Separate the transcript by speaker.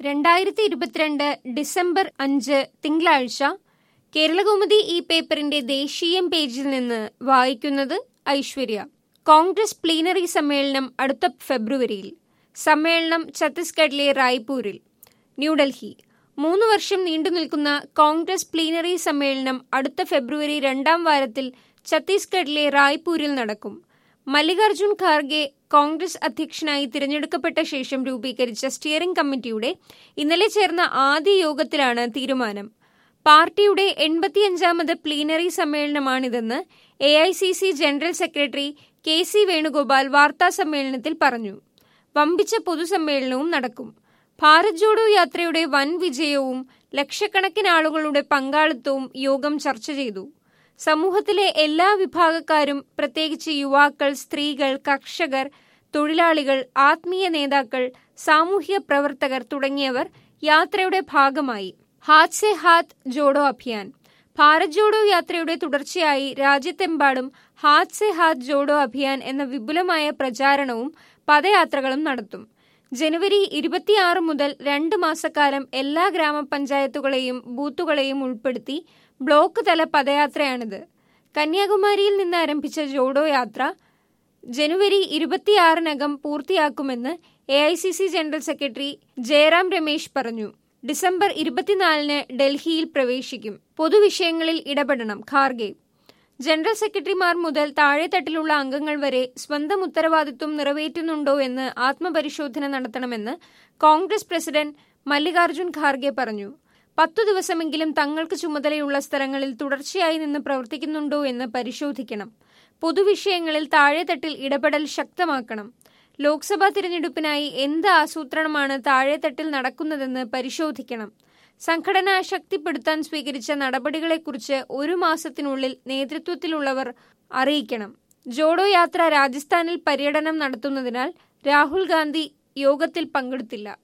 Speaker 1: രണ്ടായിരത്തി ഇരുപത്തിരണ്ട് ഡിസംബർ അഞ്ച് തിങ്കളാഴ്ച കേരളകൗമുദി ഈ പേപ്പറിന്റെ ദേശീയം പേജിൽ നിന്ന് വായിക്കുന്നത് ഐശ്വര്യ കോൺഗ്രസ് പ്ലീനറി സമ്മേളനം അടുത്ത ഫെബ്രുവരിയിൽ സമ്മേളനം ഛത്തീസ്ഗഡിലെ റായ്പൂരിൽ ന്യൂഡൽഹി മൂന്ന് വർഷം നീണ്ടുനിൽക്കുന്ന കോൺഗ്രസ് പ്ലീനറി സമ്മേളനം അടുത്ത ഫെബ്രുവരി രണ്ടാം വാരത്തിൽ ഛത്തീസ്ഗഡിലെ റായ്പൂരിൽ നടക്കും മല്ലികാർജുൻ ഖാർഗെ കോൺഗ്രസ് അധ്യക്ഷനായി തിരഞ്ഞെടുക്കപ്പെട്ട ശേഷം രൂപീകരിച്ച സ്റ്റിയറിംഗ് കമ്മിറ്റിയുടെ ഇന്നലെ ചേർന്ന ആദ്യ യോഗത്തിലാണ് തീരുമാനം പാർട്ടിയുടെ എൺപത്തിയഞ്ചാമത് പ്ലീനറി സമ്മേളനമാണിതെന്ന് A I C C general secretary K C Venugopal വാർത്താ സമ്മേളനത്തിൽ പറഞ്ഞു വമ്പിച്ച പൊതുസമ്മേളനവും നടക്കും ഭാരത് ജോഡോ യാത്രയുടെ വൻ വിജയവും ലക്ഷക്കണക്കിന് ആളുകളുടെ പങ്കാളിത്തവും യോഗം ചർച്ച ചെയ്തു സമൂഹത്തിലെ എല്ലാ വിഭാഗക്കാരും പ്രത്യേകിച്ച് യുവാക്കൾ സ്ത്രീകൾ കർഷകർ തൊഴിലാളികൾ ആത്മീയ നേതാക്കൾ സാമൂഹ്യ പ്രവർത്തകർ തുടങ്ങിയവർ യാത്രയുടെ ഭാഗമായി ഹാത്ത് സെ ഹാത്ത് ജോഡോ അഭിയാൻ ഭാരത് ജോഡോ യാത്രയുടെ തുടർച്ചയായി രാജ്യത്തെമ്പാടും ഹാത്ത് സെ ഹാത്ത് ജോഡോ അഭിയാൻ എന്ന വിപുലമായ പ്രചാരണവും പദയാത്രകളും നടത്തും ജനുവരി ഇരുപത്തിയാറ് മുതൽ രണ്ട് മാസക്കാലം എല്ലാ ഗ്രാമപഞ്ചായത്തുകളെയും ബൂത്തുകളെയും ഉൾപ്പെടുത്തി ബ്ലോക്ക് തല പദയാത്രയാണിത് കന്യാകുമാരിയിൽ നിന്ന് ആരംഭിച്ച ജോഡോ യാത്ര ജനുവരി ഇരുപത്തിയാറിനകം പൂർത്തിയാക്കുമെന്ന് A I C C general secretary Jairam Ramesh പറഞ്ഞു ഡിസംബർ ഇരുപത്തിനാലിന് ഡൽഹിയിൽ പ്രവേശിക്കും പൊതുവിഷയങ്ങളിൽ ഇടപെടണം ഖാർഗെ ജനറൽ സെക്രട്ടറിമാർ മുതൽ താഴെത്തട്ടിലുള്ള അംഗങ്ങൾ വരെ സ്വന്തം ഉത്തരവാദിത്വം നിറവേറ്റുന്നുണ്ടോ എന്ന് ആത്മപരിശോധന നടത്തണമെന്ന് കോൺഗ്രസ് പ്രസിഡന്റ് മല്ലികാർജുൻ ഖാർഗെ പറഞ്ഞു പത്തു ദിവസമെങ്കിലും തങ്ങൾക്ക് ചുമതലയുള്ള സ്ഥലങ്ങളിൽ തുടർച്ചയായി നിന്ന് പ്രവർത്തിക്കുന്നുണ്ടോ എന്ന് പരിശോധിക്കണം പൊതുവിഷയങ്ങളിൽ താഴെത്തട്ടിൽ ഇടപെടൽ ശക്തമാക്കണം ലോക്സഭാ തിരഞ്ഞെടുപ്പിനായി എന്ത് ആസൂത്രണമാണ് താഴെത്തട്ടിൽ നടക്കുന്നതെന്ന് പരിശോധിക്കണം സംഘടന ശക്തിപ്പെടുത്താൻ സ്വീകരിച്ച നടപടികളെക്കുറിച്ച് ഒരു മാസത്തിനുള്ളിൽ നേതൃത്വത്തിലുള്ളവർ അറിയിക്കണം ജോഡോ യാത്ര രാജസ്ഥാനിൽ പര്യടനം നടത്തുന്നതിനാൽ രാഹുൽ ഗാന്ധി യോഗത്തിൽ പങ്കെടുത്തില്ല